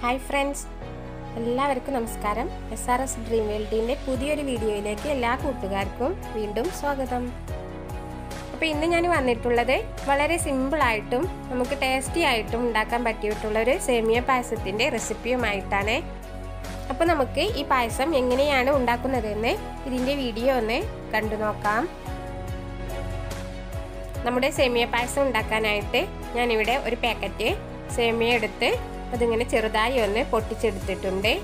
hi friends എല്ലാവർക്കും നമസ്കാരം S R S dream വേൾഡിൻ്റെ പുതിയൊരു വീഡിയോയിലേക്ക് എല്ലാ കൂട്ടുകാർക്കും വീണ്ടും സ്വാഗതം അപ്പോൾ ഇന്ന് ഞാൻ വന്നിട്ടുള്ളത് വളരെ സിമ്പിളായിട്ടും നമുക്ക് ടേസ്റ്റി ആയിട്ടും ഉണ്ടാക്കാൻ പറ്റിയിട്ടുള്ള ഒരു സേമിയ പായസത്തിൻ്റെ റെസിപ്പിയുമായിട്ടാണ് അപ്പോൾ നമുക്ക് ഈ പായസം എങ്ങനെയാണ് ഉണ്ടാക്കുന്നതെന്ന് ഇതിൻ്റെ വീഡിയോ ഒന്ന് കണ്ടു നോക്കാം നമ്മുടെ സേമിയ പായസം ഉണ്ടാക്കാനായിട്ട് ഞാനിവിടെ ഒരു പാക്കറ്റ് സേമിയ എടുത്ത് അതിങ്ങനെ ചെറുതായി ഒന്ന് പൊട്ടിച്ചെടുത്തിട്ടുണ്ട്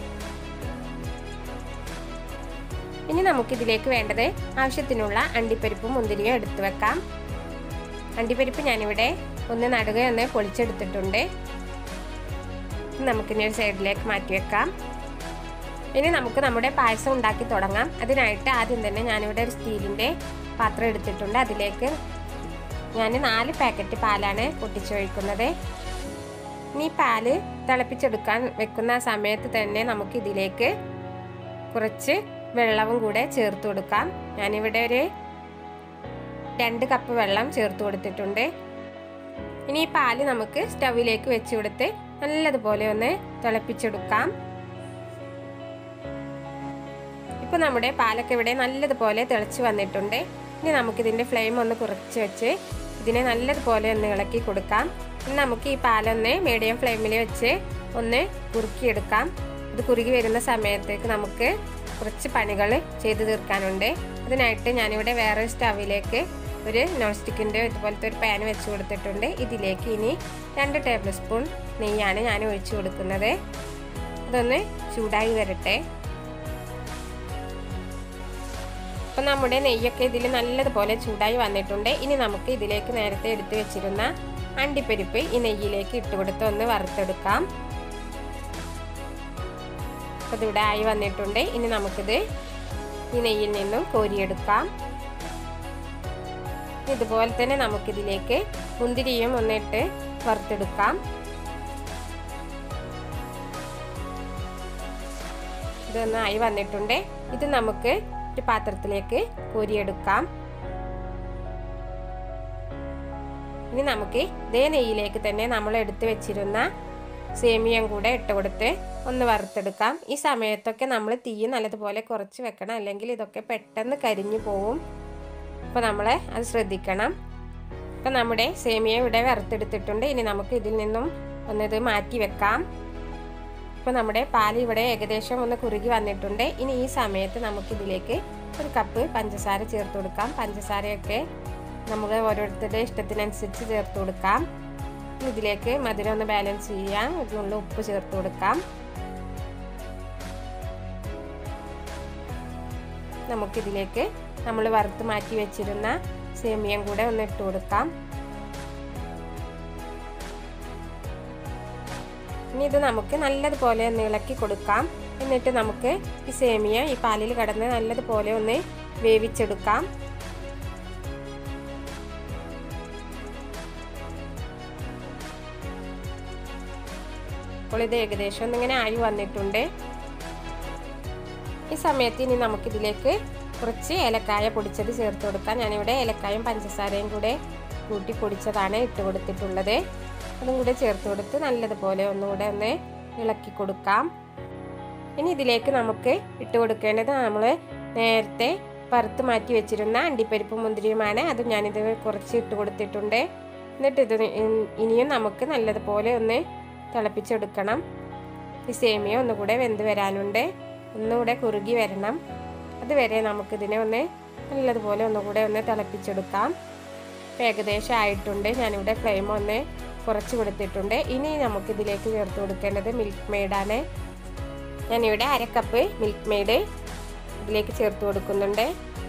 ഇനി നമുക്കിതിലേക്ക് വേണ്ടത് ആവശ്യത്തിനുള്ള അണ്ടിപ്പരിപ്പും മുന്തിരിയും എടുത്തു വെക്കാം അണ്ടിപ്പരിപ്പ് ഞാനിവിടെ ഒന്ന് നടുക ഒന്ന് പൊളിച്ചെടുത്തിട്ടുണ്ട് നമുക്കിനി ഒരു സൈഡിലേക്ക് മാറ്റി വെക്കാം ഇനി നമുക്ക് നമ്മുടെ പായസം ഉണ്ടാക്കി തുടങ്ങാം അതിനായിട്ട് ആദ്യം തന്നെ ഞാനിവിടെ ഒരു സ്റ്റീലിൻ്റെ പാത്രം എടുത്തിട്ടുണ്ട് അതിലേക്ക് ഞാൻ നാല് പാക്കറ്റ് പാലാണ് പൊട്ടിച്ചൊഴിക്കുന്നത് ഇനി പാല് തിളപ്പിച്ചെടുക്കാൻ വെക്കുന്ന സമയത്ത് തന്നെ നമുക്ക് ഇതിലേക്ക് കുറച്ച് വെള്ളവും കൂടെ ചേർത്ത് കൊടുക്കാം ഞാനിവിടെ ഒരു രണ്ട് കപ്പ് വെള്ളം ചേർത്ത് കൊടുത്തിട്ടുണ്ട് ഇനി ഈ പാല് നമുക്ക് സ്റ്റവിലേക്ക് വെച്ച് കൊടുത്ത് നല്ലതുപോലെ ഒന്ന് തിളപ്പിച്ചെടുക്കാം ഇപ്പോൾ നമ്മുടെ പാലൊക്കെ ഇവിടെ നല്ലതുപോലെ തിളച്ച് വന്നിട്ടുണ്ട് ഇനി നമുക്കിതിൻ്റെ ഫ്ലെയിം ഒന്ന് കുറച്ച് വെച്ച് ഇതിനെ നല്ലതുപോലെ ഒന്ന് ഇളക്കി കൊടുക്കാം ഇനി നമുക്ക് ഈ പാലൊന്ന് മീഡിയം ഫ്ലെയിമിൽ വെച്ച് ഒന്ന് കുറുക്കിയെടുക്കാം ഇത് കുറുകി വരുന്ന സമയത്തേക്ക് നമുക്ക് കുറച്ച് പണികൾ ചെയ്തു തീർക്കാനുണ്ട് അതിനായിട്ട് ഞാനിവിടെ വേറെ സ്റ്റവിലേക്ക് ഒരു നോൺ സ്റ്റിക്കിൻ്റെ ഇതുപോലത്തെ ഒരു പാൻ വെച്ച് കൊടുത്തിട്ടുണ്ട് ഇതിലേക്ക് ഇനി രണ്ട് ടേബിൾ സ്പൂൺ നെയ്യാണ് ഞാൻ ഒഴിച്ചു കൊടുക്കുന്നത് ഇതൊന്ന് ചൂടായി വരട്ടെ അപ്പം നമ്മുടെ നെയ്യൊക്കെ ഇതിൽ നല്ലതുപോലെ ചൂടായി വന്നിട്ടുണ്ട് ഇനി നമുക്ക് ഇതിലേക്ക് നേരത്തെ എടുത്തു വെച്ചിരുന്ന അണ്ടിപ്പരിപ്പ് ഈ നെയ്യിലേക്ക് ഇട്ട് കൊടുത്ത് ഒന്ന് വറുത്തെടുക്കാം അപ്പം ഇതിവിടെ ആയി വന്നിട്ടുണ്ട് ഇനി നമുക്കിത് ഈ നെയ്യിൽ നിന്നും കോരിയെടുക്കാം ഇതുപോലെ തന്നെ നമുക്കിതിലേക്ക് മുന്തിരിയും ഒന്നിട്ട് വറുത്തെടുക്കാം ഇതൊന്ന് ആയി വന്നിട്ടുണ്ട് ഇത് നമുക്ക് ഒരു പാത്രത്തിലേക്ക് കോരിയെടുക്കാം ഇനി നമുക്ക് ഇതേ നെയ്യിലേക്ക് തന്നെ നമ്മൾ എടുത്തു വെച്ചിരുന്ന സേമിയം കൂടെ ഇട്ട് കൊടുത്ത് ഒന്ന് വറുത്തെടുക്കാം ഈ സമയത്തൊക്കെ നമ്മൾ തീ നല്ലതുപോലെ കുറച്ച് വെക്കണം അല്ലെങ്കിൽ ഇതൊക്കെ പെട്ടെന്ന് കരിഞ്ഞു പോവും അപ്പോൾ നമ്മൾ അത് ശ്രദ്ധിക്കണം ഇപ്പം നമ്മുടെ സേമിയ ഇവിടെ വറുത്തെടുത്തിട്ടുണ്ട് ഇനി നമുക്ക് ഇതിൽ നിന്നും ഒന്നിത് മാറ്റി വെക്കാം ഇപ്പോൾ നമ്മുടെ പാല് ഇവിടെ ഏകദേശം ഒന്ന് കുറുകി വന്നിട്ടുണ്ട് ഇനി ഈ സമയത്ത് നമുക്കിതിലേക്ക് ഒരു കപ്പ് പഞ്ചസാര ചേർത്ത് കൊടുക്കാം പഞ്ചസാരയൊക്കെ നമുക്ക് ഓരോരുത്തരുടെ ഇഷ്ടത്തിനനുസരിച്ച് ചേർത്ത് കൊടുക്കാം ഇതിലേക്ക് മധുരം ഒന്ന് ബാലൻസ് ചെയ്യാം ഇതിനുള്ള ഉപ്പ് ചേർത്ത് കൊടുക്കാം നമുക്കിതിലേക്ക് നമ്മൾ വറുത്ത് മാറ്റി വെച്ചിരുന്ന സേമിയം കൂടെ ഒന്ന് ഇട്ട് കൊടുക്കാം ഇനി ഇത് നമുക്ക് നല്ലതുപോലെ ഒന്ന് ഇളക്കി കൊടുക്കാം എന്നിട്ട് നമുക്ക് ഈ സേമിയ ഈ പാലിൽ കിടന്ന് നല്ലതുപോലെ ഒന്ന് വേവിച്ചെടുക്കാം അപ്പോൾ ഇത് ഏകദേശം ഒന്നിങ്ങനെ ആയി വന്നിട്ടുണ്ട് ഈ സമയത്ത് ഇനി നമുക്കിതിലേക്ക് കുറച്ച് ഏലക്കായ പൊടിച്ചത് ചേർത്ത് കൊടുക്കാം ഞാനിവിടെ ഏലക്കായും പഞ്ചസാരയും കൂടെ കൂട്ടി പൊടിച്ചതാണ് ഇട്ട് കൊടുത്തിട്ടുള്ളത് അതും കൂടെ ചേർത്ത് കൊടുത്ത് നല്ലതുപോലെ ഒന്നുകൂടെ ഒന്ന് ഇളക്കി കൊടുക്കാം ഇനി ഇതിലേക്ക് നമുക്ക് ഇട്ട് കൊടുക്കേണ്ടത് നമ്മൾ നേരത്തെ വറുത്ത് മാറ്റി വെച്ചിരുന്ന അണ്ടിപ്പരിപ്പ് മുന്തിരിയുമാണ് അത് ഞാനിത് കുറച്ച് ഇട്ട് കൊടുത്തിട്ടുണ്ട് എന്നിട്ട് ഇത് ഇനിയും നമുക്ക് നല്ലതുപോലെ ഒന്ന് തിളപ്പിച്ചെടുക്കണം ഈ സേമിയ ഒന്നുകൂടെ വെന്ത് വരാനുണ്ട് ഒന്നുകൂടെ കുറുകി വരണം അതുവരെ നമുക്കിതിനെ ഒന്ന് നല്ലതുപോലെ ഒന്നുകൂടെ ഒന്ന് തിളപ്പിച്ചെടുക്കാം ഏകദേശം ആയിട്ടുണ്ട് ഞാനിവിടെ ഫ്ലെയിം ഒന്ന് കുറച്ച് കൊടുത്തിട്ടുണ്ട് ഇനി നമുക്കിതിലേക്ക് ചേർത്ത് കൊടുക്കേണ്ടത് മിൽക്ക് മെയ്ഡാണ് ഞാനിവിടെ അര കപ്പ് മിൽക്ക് മെയ്ഡ് ഇതിലേക്ക് ചേർത്ത് കൊടുക്കുന്നുണ്ട്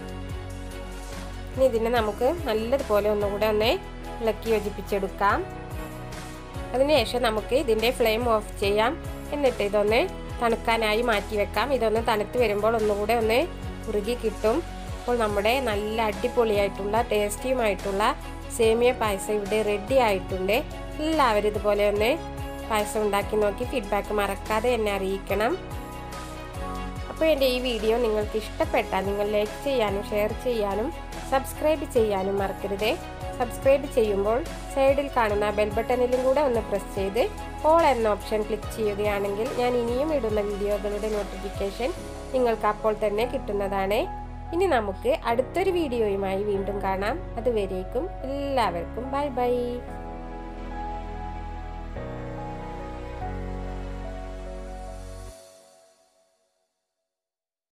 ഇനി ഇതിനെ നമുക്ക് നല്ലതുപോലെ ഒന്നുകൂടെ ഒന്ന് ഇളക്കി യോജിപ്പിച്ചെടുക്കാം അതിനുശേഷം നമുക്ക് ഇതിൻ്റെ ഫ്ലെയിം ഓഫ് ചെയ്യാം എന്നിട്ട് ഇതൊന്ന് തണുക്കാനായി മാറ്റി വെക്കാം ഇതൊന്ന് തണുത്ത് വരുമ്പോൾ ഒന്നുകൂടെ ഒന്ന് കുറുകി കിട്ടും അപ്പോൾ നമ്മുടെ നല്ല അടിപൊളിയായിട്ടുള്ള ടേസ്റ്റിയുമായിട്ടുള്ള സേമിയ പായസം ഇവിടെ റെഡി ആയിട്ടുണ്ട് എല്ലാവരും ഇതുപോലെ ഒന്ന് പായസം ഉണ്ടാക്കി നോക്കി ഫീഡ്ബാക്ക് മറക്കാതെ എന്നെ അറിയിക്കണം അപ്പോൾ എൻ്റെ ഈ വീഡിയോ നിങ്ങൾക്ക് ഇഷ്ടപ്പെട്ടാൽ നിങ്ങൾ ലൈക്ക് ചെയ്യാനും ഷെയർ ചെയ്യാനും സബ്സ്ക്രൈബ് ചെയ്യാനും മറക്കരുത് സബ്സ്ക്രൈബ് ചെയ്യുമ്പോൾ സൈഡിൽ കാണുന്ന ബെൽ ബട്ടണിലും കൂടെ ഒന്ന് പ്രസ് ചെയ്ത് ഓൾ എന്ന ഓപ്ഷൻ ക്ലിക്ക് ചെയ്യുകയാണെങ്കിൽ ഞാൻ ഇനിയും ഇടുന്ന വീഡിയോകളുടെ നോട്ടിഫിക്കേഷൻ നിങ്ങൾക്ക് അപ്പോൾ തന്നെ കിട്ടുന്നതാണ് ഇനി നമുക്ക് അടുത്തൊരു വീഡിയോയുമായി വീണ്ടും കാണാം അതുവരേക്കും എല്ലാവർക്കും ബൈ ബൈ